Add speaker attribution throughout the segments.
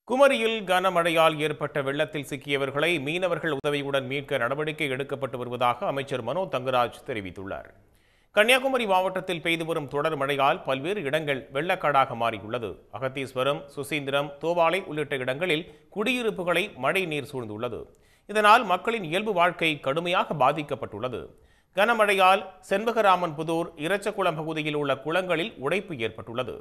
Speaker 1: குமரியில் கனமழையால் ஏற்பட்ட வெள்ளத்தில் சிக்கியவர்களை மீனவர்கள் உதவியுடன் மீட்க நடவடிக்கை எடுக்கப்பட்டு வருவதாக அமைச்சர் மனோ தங்கராஜ் தெரிவித்துள்ளார் கன்னியாகுமரி மாவட்டத்தில் பெய்து வரும் தொடர் மழையால் பல்வேறு இடங்கள் வெள்ளக்காடாக மாறியுள்ளது அகத்தீஸ்வரம் சுசீந்திரம் தோவாலை உள்ளிட்ட இடங்களில் குடியிருப்புகளை மழை நீர் சூழ்ந்துள்ளது இதனால் மக்களின் இயல்பு வாழ்க்கை கடுமையாக பாதிக்கப்பட்டுள்ளது கனமழையால் செண்பகராமன் புதூர் இரச்சகுளம் பகுதியில் உள்ள குளங்களில் உடைப்பு ஏற்பட்டுள்ளது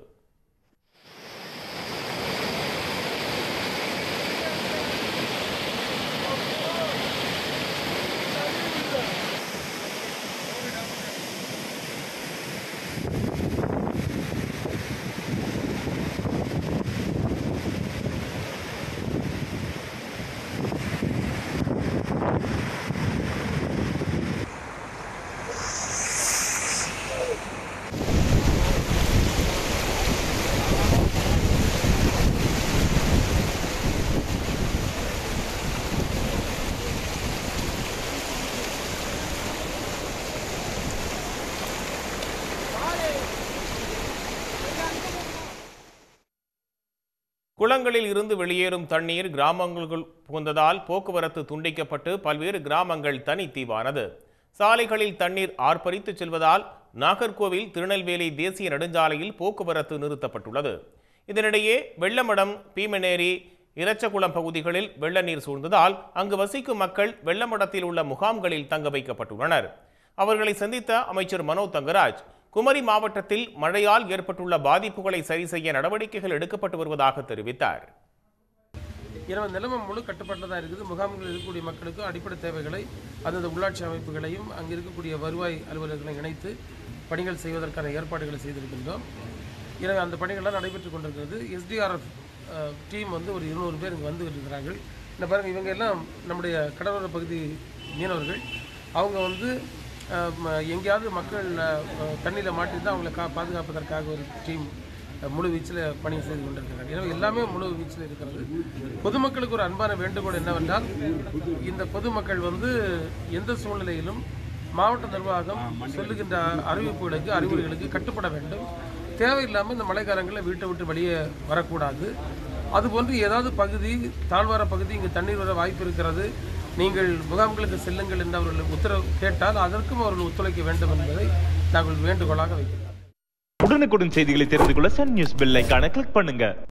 Speaker 1: குளங்களில் இருந்து வெளியேறும் தண்ணீர் கிராமங்களுக்குள் புகுந்ததால் போக்குவரத்து துண்டிக்கப்பட்டு பல்வேறு கிராமங்கள் தனித்தீவானது சாலைகளில் தண்ணீர் ஆர்ப்பரித்து செல்வதால் நாகர்கோவில் திருநெல்வேலி தேசிய நெடுஞ்சாலையில் போக்குவரத்து நிறுத்தப்பட்டுள்ளது இதனிடையே வெள்ளமடம் பீமனேரி இரச்சகுளம் பகுதிகளில் வெள்ள நீர் சூழ்ந்ததால் அங்கு வசிக்கும் மக்கள் வெள்ளமடத்தில் உள்ள முகாம்களில் தங்க வைக்கப்பட்டுள்ளனர் அவர்களை சந்தித்த அமைச்சர் மனோ தங்கராஜ் குமரி மாவட்டத்தில் மழையால் ஏற்பட்டுள்ள பாதிப்புகளை சரி செய்ய நடவடிக்கைகள் எடுக்கப்பட்டு வருவதாக தெரிவித்தார்
Speaker 2: எனவே நிலைமை முழு கட்டுப்பாட்டில் தான் இருக்குது முகாம்களில் இருக்கக்கூடிய மக்களுக்கு அடிப்படை தேவைகளை அந்தந்த உள்ளாட்சி அமைப்புகளையும் அங்கே இருக்கக்கூடிய வருவாய் அலுவலர்களையும் இணைத்து பணிகள் செய்வதற்கான ஏற்பாடுகளை செய்திருக்கின்றோம் எனவே அந்த பணிகள்லாம் நடைபெற்று கொண்டிருக்கிறது எஸ்டிஆர்எஃப் டீம் வந்து ஒரு இருநூறு பேர் இங்கே வந்து இருக்கிறார்கள் இந்த பாருங்கள் இவங்க எல்லாம் நம்முடைய கடலோர பகுதி மீனவர்கள் அவங்க வந்து அஹ், ம- எங்கேயாவது மக்கள் தண்ணியில் மாட்டிருந்தால் அவங்களை கா பாதுகாப்பதற்காக ஒரு டீம் முழு வீச்சில் பணி செய்து கொண்டிருக்கிறார்கள் எனவே எல்லாமே முழு வீச்சில் இருக்கிறது பொதுமக்களுக்கு ஒரு அன்பான வேண்டுகோள் என்னவென்றால் இந்த பொதுமக்கள் வந்து எந்த சூழ்நிலையிலும் மாவட்ட நிர்வாகம் சொல்லுகின்ற அறிவிப்புகளுக்கு அறிவுரைகளுக்கு கட்டுப்பட வேண்டும் தேவையில்லாமல் இந்த மழைக்காலங்களில் வீட்டை விட்டு வெளியே வரக்கூடாது அதுபோன்று ஏதாவது பகுதி தாழ்வார பகுதி இங்கு தண்ணீர் வர வாய்ப்பு இருக்கிறது நீங்கள் முகாம்களுக்கு செல்லுங்கள் என்று அவர்கள் உத்தரவு கேட்டால் அதற்கும் அவர்கள் ஒத்துழைக்க வேண்டும் என்பதை நாங்கள் வேண்டுகோளாக வைக்கிறோம்
Speaker 3: உடனுக்குடன் செய்திகளை தெரிந்து கொள்ள சன் நியூஸ் பெல் ஐகானை கிளிக் பண்ணுங்க